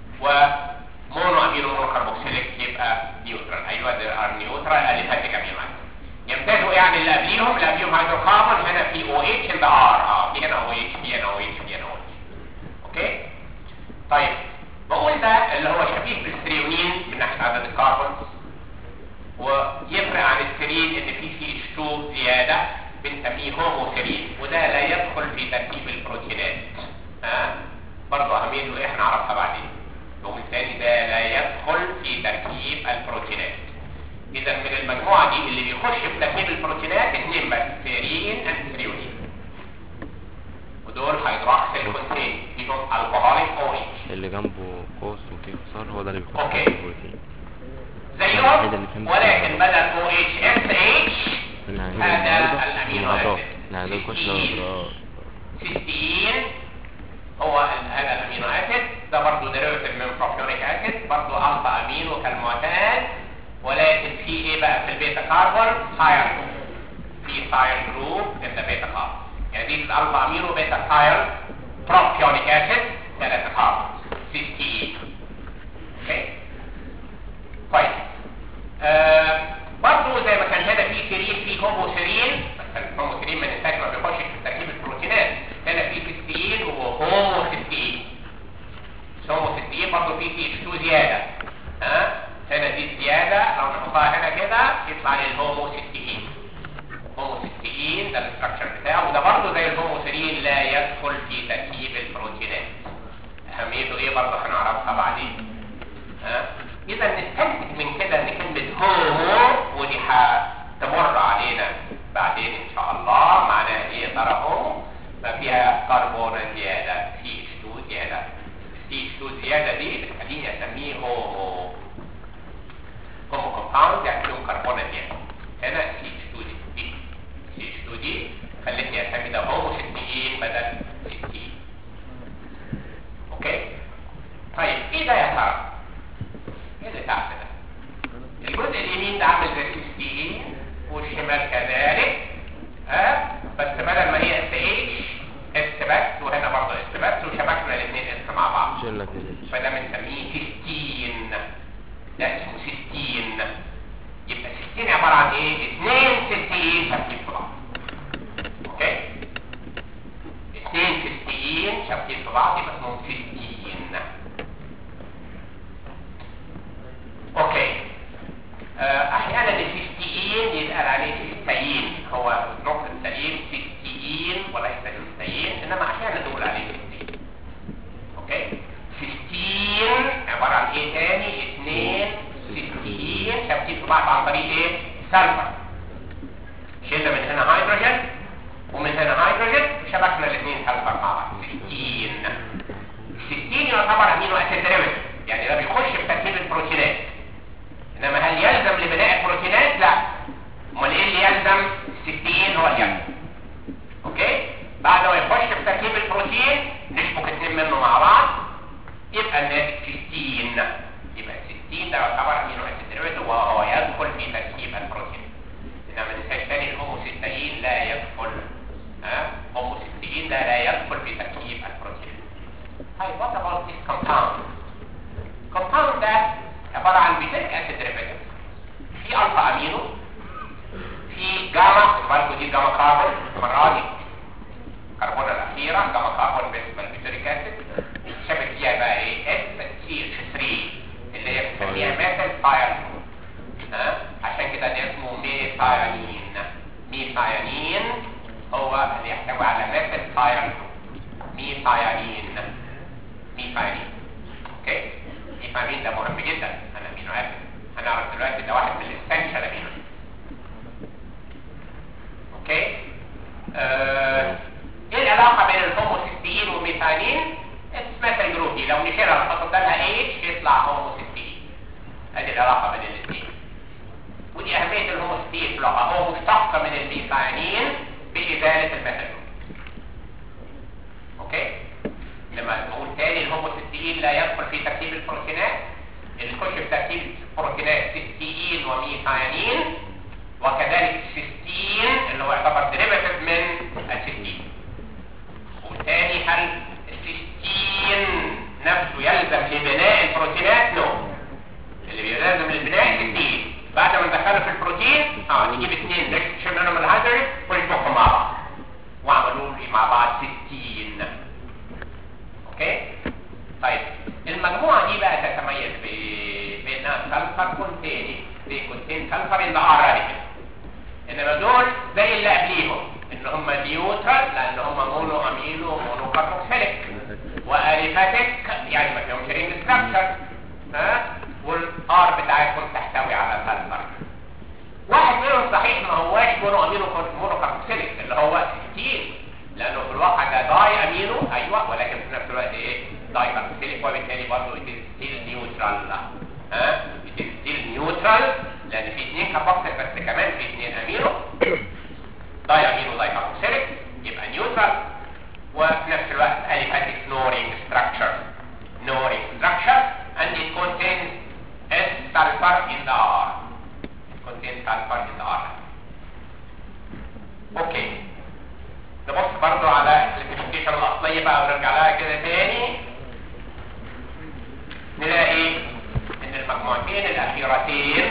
ومونو امينو مونو كاربوكسيليك يبقى نيوترال ايوه ده ار نيوترال اليفاتيك امينو اسيد يمتازوا يعني اللي قبليهم اللي قبليهم هيدروكربون هنا في او اتش ان ذا ار اه في هنا او اتش في هنا او اتش في هنا او اتش اوكي طيب بقول ده اللي هو شبيه بالثريونين من ناحيه عدد الكربونز ويفرق عن السيرين ان في سي اتش 2 زياده بنسميه هوموسيرين وده لا يدخل في تركيب البروتينات ها آه؟ برضه اهميته ايه هنعرفها بعدين يقوم الثاني ده لا يدخل في تركيب البروتينات اذا من المجموعه دي اللي بيخش في تركيب البروتينات اثنين بس سيرين اند ثريونين ودول هيدروكسيل كونتين فيهم الكحوليك او اتش اللي جنبه قوس وفيه خسار هو ده اللي بيخش أوكي. في البروتين الوحيدة اللي زيهم فهمت ولكن بدل او اتش اس اتش احنا هنجيب هذا النهارده الامينو المحاضرات اسيد احنا هنخش لو سيستين هو ال- هذا الامينو اسيد ده برضه ديريفيتيف من بروبيونيك اسيد برضه الفا امينو كالمعتاد ولكن في ايه بقى في البيتا كاربون سايل في سايل جروب ان بيتا كاربون يعني دي الالفا امينو بيتا سايل بروبيونيك اسيد ثلاثة كاربون سيستين اوكي كويس آه برضه زي ما كان هنا في سيرين في هوموسيرين بس الهوموسيرين ما ننساش ما بيخشش في تركيب البروتينات هنا في سيستين وهوموسيستين هوموسيستين برضه في سي اتش 2 زياده ها هنا دي زياده لو نحطها هنا كده يطلع لي الهوموسيستين هوموسيستين ده الاستراكشر بتاعه وده برضه زي الهوموسيرين لا يدخل في تركيب البروتينات اهميته ايه برضه هنعرفها بعدين ها اذا نستنتج من كده ان كلمه هومو ودي هتمر علينا بعدين ان شاء الله معناها ايه ترى هومو ما فيها كربون زياده في اتش 2 زياده في اتش 2 زياده دي بتخليني اسميه هومو هومو كومباوند يعني فيهم كربون زياده هنا سي اتش 2 دي دي سي اتش 2 دي خلتني اسمي ده هومو 60 بدل 60 اوكي طيب ايه ده يا ترى ايه اللي تحت ده الجزء اليمين ده عامل زي السي والشمال كذلك ها بس بدل ما هي اس اتش اس بس وهنا برضه اس بس وشبكنا الاثنين اس مع بعض شلنا كده فده بنسميه سيستين ده اسمه سيستين يبقى سيستين عباره عن ايه؟ اثنين سيستين شابكين في بعض اوكي اثنين سيستين شابكين في بعض يبقى اسمهم سيستين اوكي آه، احيانا السيستين يتقال عليه سيستين هو النطق السليم سيستين وليس سيستين انما احيانا نقول عليه سيستين اوكي سيستين عباره عن ايه تاني اثنين سيستين شابكين في بعض عن طريق ايه سلفر شلنا من هنا هيدروجين ومن هنا هيدروجين شبكنا الاثنين سلفر مع بعض سيستين السيستين يعتبر امينو اسيد ديريفيتيف يعني ده بيخش في تركيب البروتينات انما هل يلزم لبناء البروتينات لا امال ايه اللي يلزم السيستين هو اللي يلزم اوكي بعد ما يخش في تركيب البروتين نشبك اتنين منه مع بعض يبقى الناتج سيستين يبقى السيستين ده يعتبر امينو اسيد ديريفيتيف وهو يدخل في تركيب البروتين انما ما ننساش تاني الهوموسيستين لا يدخل ها هوموسيستين ده لا يدخل في تركيب البروتين هاي what about this compound compound ده عبارة عن بيتيك اسيد ديريفيتيف في الفا امينو في جاما بالكو دي جاما كاربون المرة دي الكربونة الأخيرة جاما كاربون بالنسبة للبيتيك اسيد شبك فيها بقى ايه اس سي اتش 3 اللي هي بنسميها ميثيل ثايرين ها عشان كده ده اسمه ميثايونين ميثايونين هو اللي يحتوي على ميثيل ثايرين ميثايونين ميثايونين اوكي ميثايونين ده مهم جدا انا امينو اسيد هنعرف دلوقتي ده واحد من الاسنشال امينو اوكي آه. ايه العلاقه بين الهوموسيستين والميثايونين اسمها جروب دي لو نشيلها نحط بدلها اتش يطلع هوموسيستين ادي العلاقه بين الاثنين ودي اهميه الهوموسيستين في اللغه هو مشتق من الميثايونين بازاله الميثانول اوكي لما نقول تاني الهوموسيستين لا يدخل في تركيب البروتينات اللي يخش في تركيب البروتينات سيستين وميثايونين وكذلك السيستين اللي هو يعتبر ديريفاتيف من السيستين والتاني هل السيستين نفسه يلزم لبناء البروتينات نو اللي بيلزم للبناء السيستين بعد ما ندخله في البروتين اه نجيب اثنين نشيل منهم الهيدروجين ونشبكهم مع بعض وعملوا لي مع بعض سيستين اوكي طيب المجموعه دي بقى تتميز ب- بانها سلفر كونتيني دي كونتين سلفر ان ار راديكال انما دول زي اللي قبليهم ان هم نيوترال لان هم مونو امينو مونو كاربوكسيليك واليفاتيك يعني ما فيهمش رينج ستراكشر ها والار بتاعتهم تحتوي على سلفر واحد منهم صحيح ما هواش مونو امينو مونو كاربوكسيليك اللي هو 60 لانه في الواقع ده داي امينو ايوه ولكن في نفس الوقت ايه داي كاربوكسيليك وبالتالي برضه ستيل نيوترال ها ستيل نيوترال لان في اثنين كاربوكسيل بس كمان في اثنين امينو داي امينو داي كاربوكسيليك يبقى نيوترال وفي نفس الوقت aliphatic snoring structure snoring structure and it contains S sulfur in the R it contains sulfur in the R اوكي نبص برضو على الكلاسيفيكيشن الاصليه بقى ونرجع لها كده تاني نلاقي المجموعتين الاخيرتين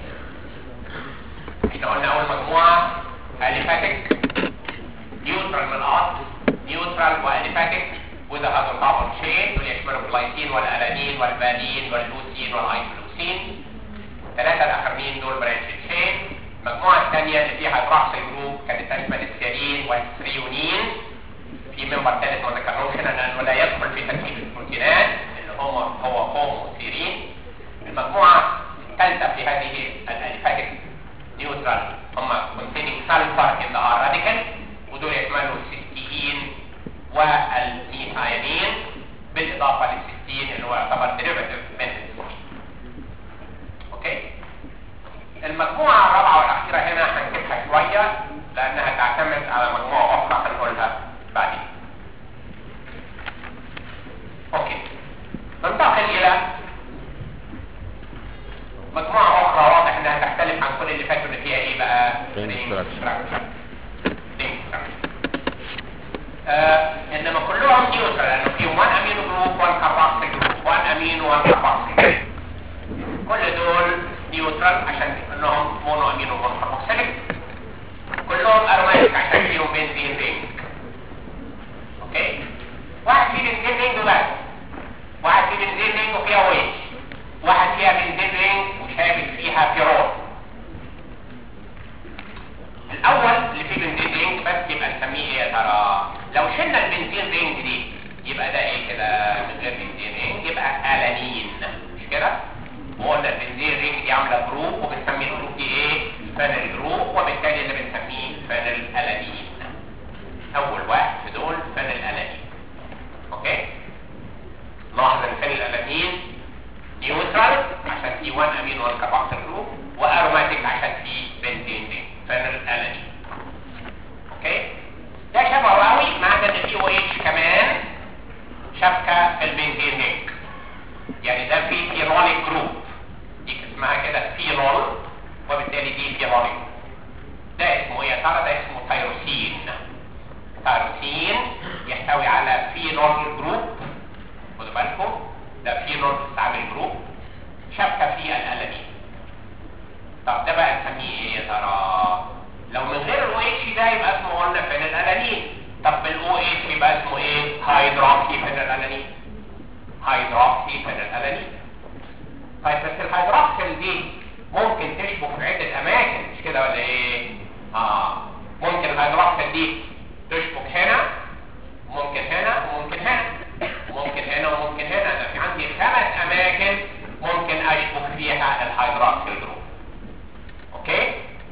احنا قلنا اول مجموعه اليفاتيك نيوترال من الاصل نيوترال واليفاتيك وده هيدروكربون تشين دول يشملوا الجلايسين والالانين والفالين واللوسين والايسولوسين ثلاثه الاخرين دول برانش تشين المجموعه الثانيه اللي فيها هيدروكسيل جروب كانت تشمل السيرين والثريونين في ممبر ثالث ما ذكرناهوش هنا لانه لا يدخل في تركيب البروتينات اللي هو هو هوموسيرين المجموعه الثالثه في هذه الاليفاتيك نيوترال هم containing sulfur in the R radical ودول يشملوا السيستين والميثايلين بالاضافه للسيستين اللي هو يعتبر ديريفاتيف من السيستين اوكي المجموعه الرابعه والاخيره هنا هنسيبها شويه لانها تعتمد على مجموعه اخرى هنقولها بعدين اوكي ننتقل الى مجموعه اخرى واضح انها تختلف عن كل اللي فاتوا اللي فيها ايه بقى Ring Ring structure. structure. Ring structure. آه انما كلهم نيوترال لانه فيهم 1 امينو جروب 1 كاربوكسيل جروب 1 امينو 1 كاربوكسيل كل دول نيوترال عشان انهم مونو امينو 1 كاربوكسيليك كلهم اروماتيك عشان فيهم بنزين رينج اوكي واحد فيه بنزين رينج وبس واحد فيه بنزين رينج وفيها ويش واحد فيها بنزين رينج وشابك فيها بيرول الاول اللي فيه بنزين رينج بس يبقى نسميه ايه يا ترى لو شلنا البنزين رينج دي يبقى ده ايه كده من غير بنزين رينج يبقى الانين مش كده وقلنا البنزين رينج دي عامله جروب وبنسمي الجروب دي ايه فانل جروب وبالتالي اللي بنسميه فانل الانين اول واحد في دول فانل الانين اوكي لاحظ ان فانل الانين نيوترال عشان في 1 امين 1 كاربوكسيل جروب واروماتيك عشان في بنزين رينج فانل الانين اوكي ده شبهه قوي ما عدا ان في او اتش كمان شبكه في البنزين رينج يعني ده في فينوليك جروب دي اسمها كده فينول وبالتالي دي فينوليك ده اسمه ايه يا ترى ده اسمه تيروسين تيروسين يحتوي على فينول جروب خدوا بالكم ده فينول بتستعمل جروب شبكه في الالانين طب ده بقى نسميه ايه يا ترى لو من غير الاو اتش ده يبقى اسمه قلنا فينيلالانين طب بالاو اتش يبقى اسمه ايه هيدروكسي فينيلالانين هيدروكسي فينيلالانين طيب بس الهيدروكسيل دي ممكن تشبك في عده اماكن مش كده ولا ايه اه ممكن الهيدروكسيل دي تشبك هنا ممكن هنا وممكن هنا ممكن هنا وممكن هنا ده في عندي خمس اماكن ممكن اشبك فيها الهيدروكسيل جروب اوكي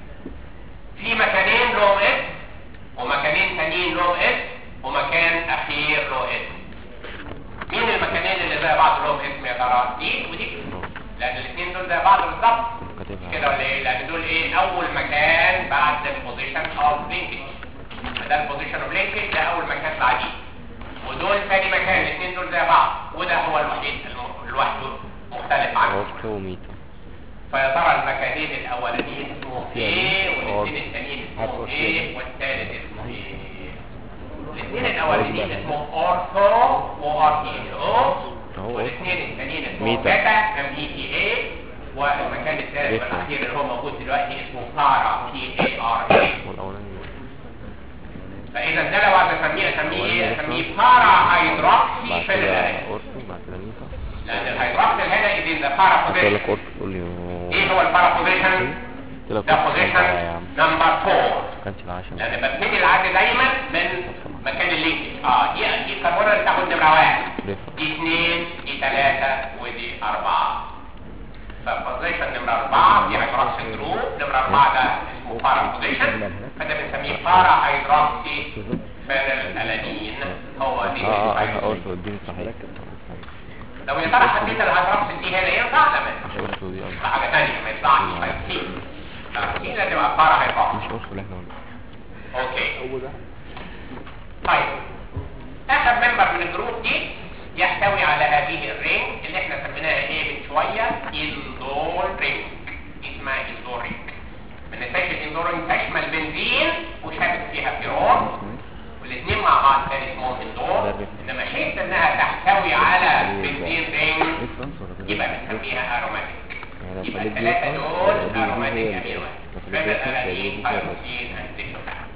في مكانين لهم اسم ومكانين تانيين لهم اسم ومكان اخير له اسم مين المكانين اللي زي بعض لهم اسم يا ترى دي ودي لان الاثنين دول زي بعض بالظبط كاتبها. كده ولا ايه لان دول ايه اول مكان بعد البوزيشن اوف لينكج ده البوزيشن اوف لينكج ده اول مكان بعديه ودول ثاني مكان الاثنين دول زي بعض وده هو الوحيد الم- لوحده مختلف عنه اورثو وميتا فيا ترى المكانين الاولانيين اسمهم ايه يعني والاثنين أور- الثانيين اسمهم أورثو ايه كده. والثالث اسمه ايه الاثنين الاولانيين اسمهم اورثو وار تي او أهو والاثنين الثانيين اسمهم ميتا. بيتا ام اي تي اي والمكان الثالث بيتا. والاخير اللي هو موجود دلوقتي اسمه بارا تي اي ار اي والاولاني فاذا ده لو عايز اسميه اسميه ايه اسميه بارا هيدروكسي بعد كده فينيلالين اورثو بعد كده ميتا لان الهيدروكسيل هنا اذا ذا بارا قلت لك بوزيشن اورثو تقول لي أوه. ايه هو البارا بوزيشن قلت لك ده أورثو بوزيشن بقى يا عم نمبر 4 ما كانش العشم لان ببتدي العد دايما من مكان اللينكج اه دي دي الكربونه اللي تاخد نمره واحد دي اثنين دي ثلاثه ودي اربعه فبوزيشن نمره اربعه دي هيدروكسي جروب نمره اربعه ده اسمه بارا بوزيشن فده بنسميه بارا هيدروكسي فينل الانين هو دي اه اه انا الهيدروكسي. اورثو اديني صحيح لو يا ترى حطيت الهيدروكسي دي هنا ينفع لا ما مش اورثو دي ينفعش حاجه ثانيه ما يطلعش هيطير فاكيد لازم تبقى بارا هيدروكسي مش اورثو اللي احنا قلنا اوكي طيب اخر ممبر من الجروب دي يحتوي على هذه الرينج اللي احنا سميناها ايه من شويه اندول رينج اسمها اندول رينج ما ننساش الاندول رينج تشمل بنزين وشابك فيها بيرون والاثنين مع بعض كان اسمهم اندول انما حيث انها تحتوي على بنزين رينج يبقى بنسميها اروماتيك يبقى الثلاثة دول اروماتيك امينو اسيد فينالالانين تايروسين اند تريبتوفان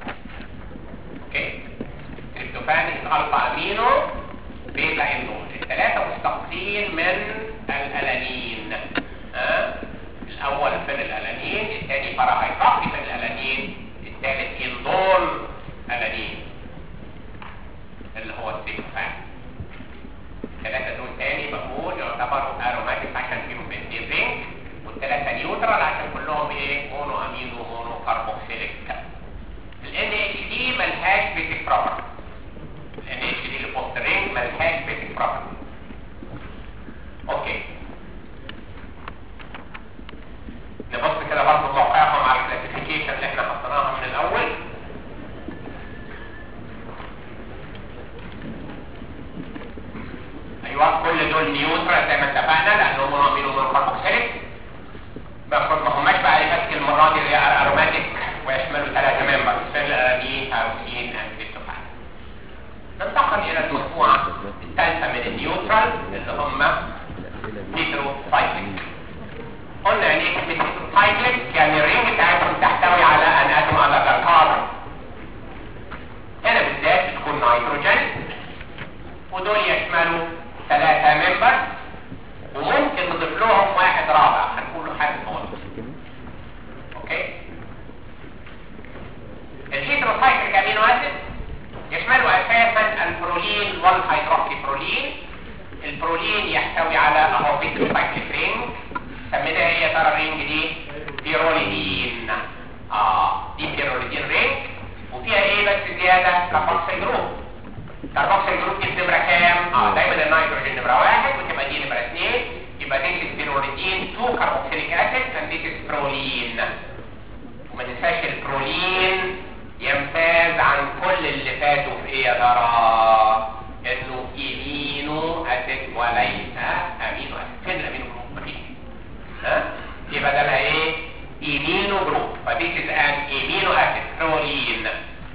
اوكي تريبتوفان الفا امينو بيتا اندول الثلاثة مشتقين من الالانين ها الاول فينالالانين الثاني باراهيدروكسي فينالالانين الثالث اندول الانين اللي هو التريبتوفان الثلاثة دول تاني بقول يعتبروا اروماتيك عشان فيهم بنزين رينج والثلاثة نيوترال عشان كلهم ايه مونو امينو مونو كاربوكسيليك ال NHD ملهاش بيتك بروبرتي ال NHD اللي بوست رينج ملهاش بيتك بروبرتي اوكي نبص كده برضه موقعهم على الكلاسيفيكيشن اللي احنا حطيناها من الاول ايوه كل دول نيوترال زي ما اتفقنا لانهم مونامينو مونوكاربوكسيليك المفروض ما هماش بقى يمسك المره دي اللي هي اروماتيك ويشملوا ثلاثه ممبرز فينالانين تاروسين اند تريبتوفان ننتقل الى المجموعه الثالثه من النيوترال اللي هم هيتروسايكليك قلنا يعني ايه كلمه هيتروسايكليك يعني الرينج بتاعتهم تحتوي على ان اتوم على كاربون هنا بالذات بتكون نيتروجين ودول يشملوا ثلاثة ممبر وممكن نضيف لهم واحد رابع هنقول له حد خالص اوكي الهيدروسايكليك امينو اسيد يشملوا اساسا البرولين والهيدروكسي برولين البرولين يحتوي على اهو هيدروسايكليك رينج سميناها ايه يا ترى الرينج دي بيروليدين اه دي بيروليدين رينج وفيها ايه بس زياده كاربوكسيل جروب كاربوكسيل جروب دي نمره كام؟ اه دايما النيتروجين نمره واحد وتبقى دي نمره اثنين يبقى دي البيروليدين 2 كاربوكسيليك اسيد and this is برولين وما ننساش البرولين يمتاز عن كل اللي فاتوا في ايه يا ترى؟ انه ايمينو اسيد وليس امينو اسيد فين الامينو جروب؟ مفيش ها؟ دي بدلها ايه؟ ايمينو جروب فديس از ان ايمينو اسيد برولين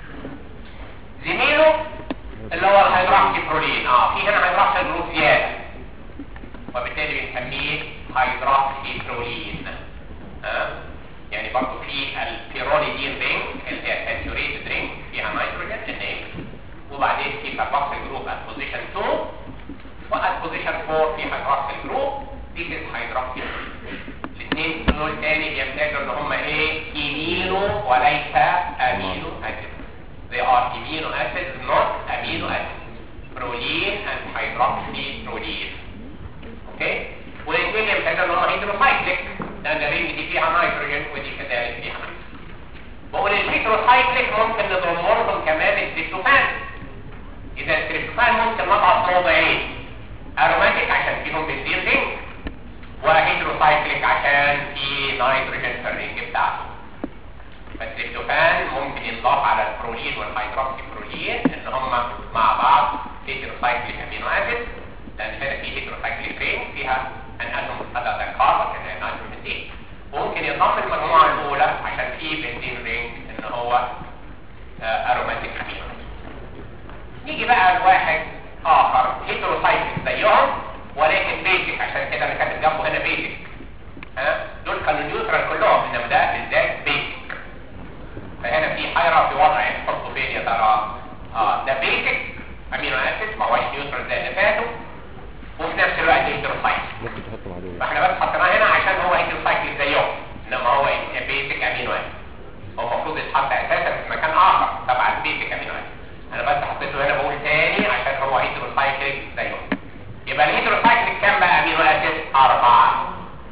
زميله اللي هو الهيدروكسي برولين اه في هنا هيدروكسي جروب زياده وبالتالي بنسميه هيدروكسي برولين اه يعني برضه في البيروليدين رينج اللي هي ساتوريتد رينج فيها نيتروجين ان وبعدين في كاربوكسيل جروب ات بوزيشن 2 وات بوزيشن 4 في هيدروكسيل جروب دي از هيدروكسي الاثنين دول تاني بيمتازوا ان هم ايه ايمينو وليس امينو اسيد they are amino acids not amino acids proline and hydroxyproline اوكي والاثنين يمتازوا ان هم هيدروسايكليك لان الرينج دي فيها نيتروجين ودي كذلك فيها بقول الهيدروسايكليك ممكن نضم لهم كمان التريبتوفان اذا التريبتوفان ممكن نضغط موضعين اروماتيك عشان فيهم بنزين رينج وهيدروسايكليك عشان في نيتروجين في الرينج بتاعته فالتريبتوفان ممكن ينضاف على البرولين والهيدروكسي برولين ان هم مع بعض هيدروسايكليك امينو اسيد لان هنا في هيدروسايكليك رينج فيها ان اتوم هذا ده كاربون اللي هي نيتروجين دي وممكن ينضم المجموعه الاولى عشان في بنزين رينج ان هو اروماتيك امينو نيجي بقى لواحد اخر هيدروسايكليك زيهم ولكن بيزك عشان كده انا كاتب جنبه هنا بيزك ها دول كانوا نيوترال كلهم انما ده بالذات بيزك فهنا في حيرة في وضع تحطه فين يا ترى اه ده بيزك امينو اسيد ما هوش نيوترال زي اللي فاتوا وفي نفس الوقت هيدروسايكل ممكن تحطه مع دول فاحنا بس حطيناه هنا عشان هو هيدروسايكل زيهم انما هو بيزك امينو اسيد هو المفروض يتحط اساسا في مكان اخر تبع البيزك امينو اسيد انا بس حطيته هنا بقول تاني عشان هو هيدروسايكل زيهم يبقى الهيدروسايكل كام بقى امينو اسيد اربعه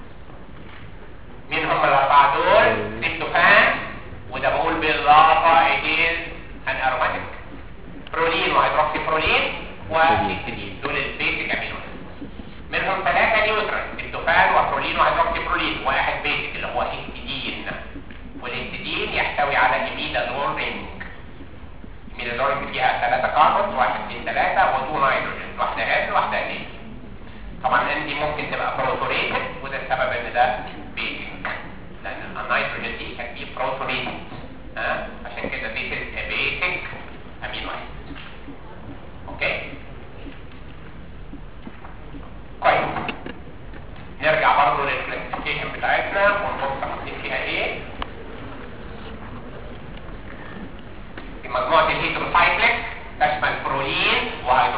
مين هم الاربعه دول تريبتوفان وده بقول بالاضافه ايدين ان اروماتيك برولين وهيدروكسي برولين وهيستidine دول البيسك امينو منهم ثلاثه نيوترال تريبتوفان وبرولين وهيدروكسي برولين واحد بيسك اللي هو هيستidine والهيستidine يحتوي على ايميدازول رينج ايميدازول رينج فيها ثلاثه كاربون واحد اثنين ثلاثه وتو نيتروجين واحده هيد وواحده هيد طبعا ان دي ممكن تبقى بروتوريتد وده السبب ان ده بيسك لان النيتروجين دي كان فيه بروتونيتد ها عشان كده دي بيسك امينو اسيد اوكي كويس نرجع برضه للكلاسيفيكيشن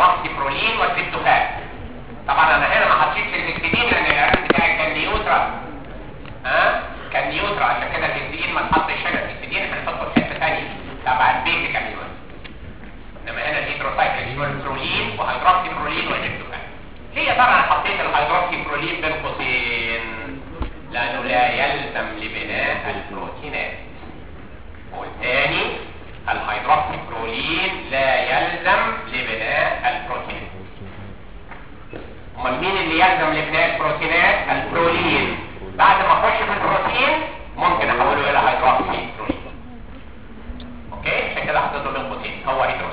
هيدروكسي برولين والتريبتوفان طبعا انا هنا ما حطيتش الهكسيدين لان العلاج بتاعي كان نيوترال ها كان نيوترال عشان كده الهكسيدين ما اتحطش هنا الهكسيدين هنحطه في حته ثانيه تبع البيت كان انما هنا الهيدروسايكليك برولين وهيدروكسي برولين والتريبتوفان ليه يا ترى انا حطيت الهيدروكسي برولين بين قوسين لانه لا يلزم لبناء البروتينات والثاني الهيدروكسي برولين لا يلزم لبناء البروتينات امال مين اللي يلزم لبناء البروتينات البرولين بعد ما اخش في البروتين ممكن احوله الى هيدروكسي برولين اوكي عشان كده حطيته بين قوسين هو هيدروكسي